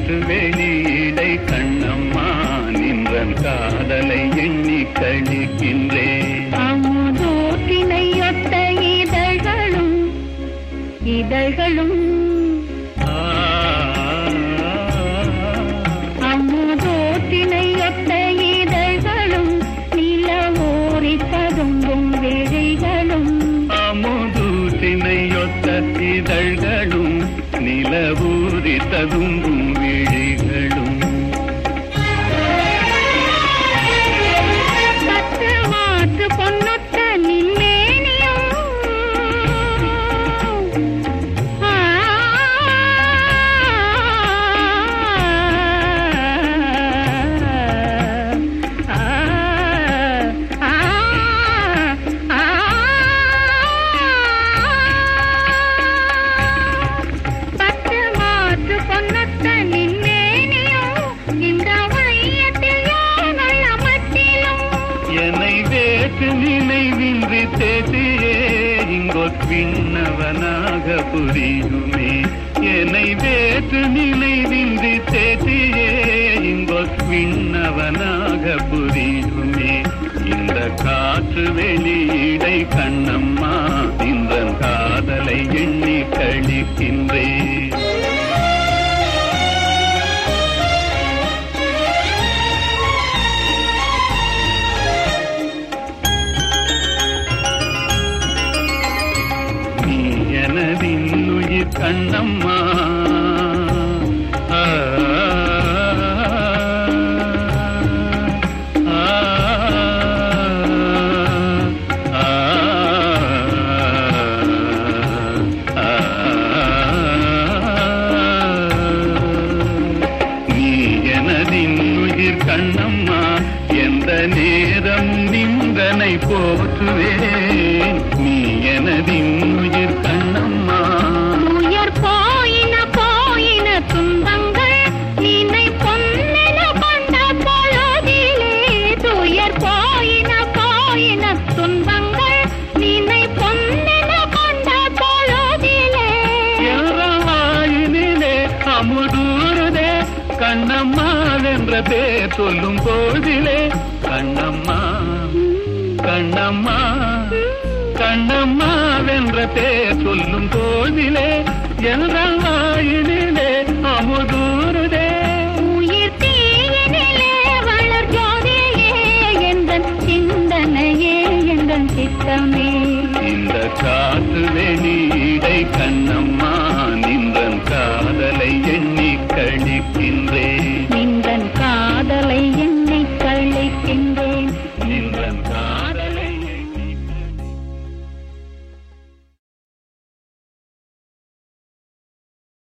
காற்று வெளியிடை கண்ணம்மா நின்றன் காதலை எண்ணி கழிக்கின்றேன் அமுதோட்டினையொத்த இதழ்களும் இதழ்களும் ஆ, அமுதோட்டினையொத்த இதழ்களும் நிலவோரி ததும்பும் விழிகளும் அமுதூசினையொத்த இதழ்களும் நிலவூரி ததும்பும் விழிகளும் பத்து மாற்று பொன்னொத்த நின்மேனியும் ஆ, ஆ, ஆ, ஆ, பத்து மாற்று பொன்னொத்த நின்மேனியும் இந்த வையத்தில் யானல் அமர்த்திலும் என்னை வேற்று நினைவின்றி தேசியே இங்கோ பின்னவனாக புரியுமே என்னை வேற்று நினைவின்றி தேசியே இங்கோ பின்னவனாக புரியுமே இந்த காற்று வெளியிடை கண்ணம்மா இந்த காதலை எண்ணி கழிக்கின்றேன் நீ எனதின்னுயிர் கண்ணம்மா ஆ, ஆ, ஆ, நீ எனதின்னுயிர் கண்ணம்மா எந்த நேரம் நின்றனை போற்றுவேன் நீ எனதின்னுயிர் கண்ணம்மா உயர் போயின போயின துன்பங்கள் நினை பொன்னென கொண்ட பொழுதிலே துயர் போயின போயின துன்பங்கள் நினை பொன்னென கொண்ட பொழுதிலே யாயினிலே அமுதூருதே கண்ணம்மா என்ற பேர் சொல்லும் போதிலே கண்ணம்மா கண்ணம்மா கண்ணம்மா என்ற பேர் சொல்லும் போதிலே எந்த வாயினிலே அமுது